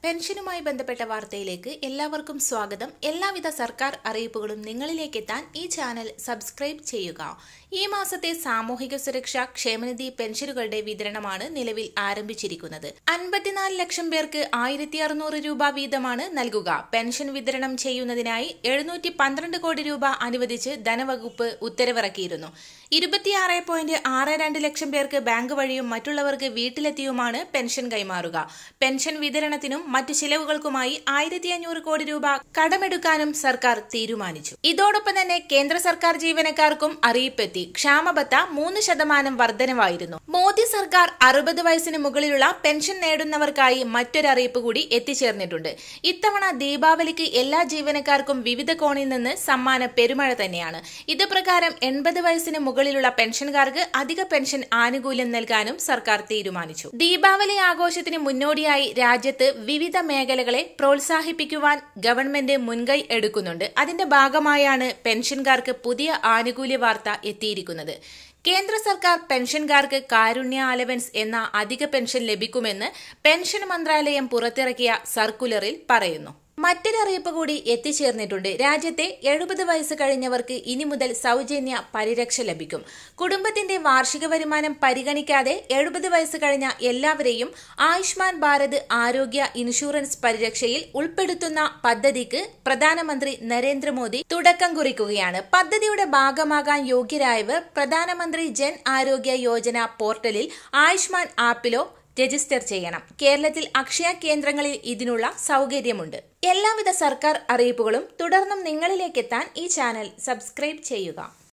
പെൻഷനുമായി ബന്ധപ്പെട്ട വാർത്തയിലേക്ക് എല്ലാവർക്കും സ്വാഗതം എല്ലാവിധ സർക്കാർ അറിയിപ്പുകളും നിങ്ങളിലേക്ക് എത്താൻ ഈ ചാനൽ സബ്സ്ക്രൈബ് ചെയ്യുക ഈ മാസത്തെ സാമൂഹിക സുരക്ഷ ക്ഷേമനിധി പെൻഷനുകളുടെ വിതരണമാണ് നിലവിൽ ആരംഭിച്ചിരിക്കുന്നത് അൻപത്തിനാല് ലക്ഷം പേർക്ക് ആയിരത്തി അറുന്നൂറ് രൂപ വീതമാണ് നൽകുക പെൻഷൻ വിതരണം ചെയ്യുന്നതിനായി എഴുന്നൂറ്റി പന്ത്രണ്ട് കോടി രൂപ അനുവദിച്ച് ധനവകുപ്പ് ഉത്തരവിറക്കിയിരുന്നു ഇരുപത്തിയാറ് പോയിന്റ് ആറ് രണ്ട് ലക്ഷം പേർക്ക് ബാങ്ക് വഴിയും മറ്റുള്ളവർക്ക് വീട്ടിലെത്തിയുമാണ് പെൻഷൻ കൈമാറുക പെൻഷൻ വിതരണത്തിനും മറ്റു ചിലവുകൾക്കുമായി ആയിരത്തി അഞ്ഞൂറ് കോടി രൂപ കടമെടുക്കാനും സർക്കാർ തീരുമാനിച്ചു ഇതോടൊപ്പം തന്നെ കേന്ദ്ര സർക്കാർ ജീവനക്കാർക്കും അറിയിപ്പെത്തി ക്ഷാമബത്ത മൂന്ന് ശതമാനം വർധനവായിരുന്നു മോദി സർക്കാർ അറുപത് വയസ്സിന് മുകളിലുള്ള പെൻഷൻ നേടുന്നവർക്കായി മറ്റൊരറിയിപ്പ് കൂടി എത്തിച്ചേർന്നിട്ടുണ്ട് ഇത്തവണ ദീപാവലിക്ക് എല്ലാ ജീവനക്കാർക്കും വിവിധ കോണിൽ നിന്ന് സമ്മാന പെരുമഴ തന്നെയാണ് ഇത് പ്രകാരം എൺപത് വയസ്സിന് മുകളിലുള്ള പെൻഷൻകാർക്ക് അധിക പെൻഷൻ ആനുകൂല്യം നൽകാനും സർക്കാർ തീരുമാനിച്ചു ദീപാവലി ആഘോഷത്തിന് മുന്നോടിയായി രാജ്യത്ത് വിവിധ മേഖലകളെ പ്രോത്സാഹിപ്പിക്കുവാൻ ഗവൺമെന്റ് മുൻകൈ എടുക്കുന്നുണ്ട് അതിന്റെ ഭാഗമായാണ് പെൻഷൻകാർക്ക് പുതിയ ആനുകൂല്യ വാർത്ത എത്തിയിരിക്കുന്നത് കേന്ദ്ര സർക്കാർ പെൻഷൻകാർക്ക് കാരുണ്യ അലവൻസ് എന്ന അധിക പെൻഷൻ ലഭിക്കുമെന്ന് പെൻഷൻ മന്ത്രാലയം പുറത്തിറക്കിയ സർക്കുലറിൽ പറയുന്നു മറ്റൊരറിയിപ്പ് കൂടി എത്തിച്ചേർന്നിട്ടുണ്ട് രാജ്യത്തെ എഴുപത് വയസ്സ് കഴിഞ്ഞവർക്ക് ഇനി മുതൽ സൗജന്യ പരിരക്ഷ ലഭിക്കും കുടുംബത്തിന്റെ വാർഷിക വരുമാനം പരിഗണിക്കാതെ എഴുപത് വയസ്സ് കഴിഞ്ഞ എല്ലാവരെയും ആയുഷ്മാൻ ഭാരത് ആരോഗ്യ ഇൻഷുറൻസ് പരിരക്ഷയിൽ ഉൾപ്പെടുത്തുന്ന പദ്ധതിക്ക് പ്രധാനമന്ത്രി നരേന്ദ്രമോദി തുടക്കം കുറിക്കുകയാണ് പദ്ധതിയുടെ ഭാഗമാകാൻ യോഗ്യരായവർ പ്രധാനമന്ത്രി ജൻ ആരോഗ്യ യോജന പോർട്ടലിൽ ആയുഷ്മാൻ ആപ്പിലോ രജിസ്റ്റർ ചെയ്യണം കേരളത്തിൽ അക്ഷയ കേന്ദ്രങ്ങളിൽ ഇതിനുള്ള സൗകര്യമുണ്ട് എല്ലാവിധ സർക്കാർ അറിയിപ്പുകളും തുടർന്നും നിങ്ങളിലേക്കെത്താൻ ഈ ചാനൽ സബ്സ്ക്രൈബ് ചെയ്യുക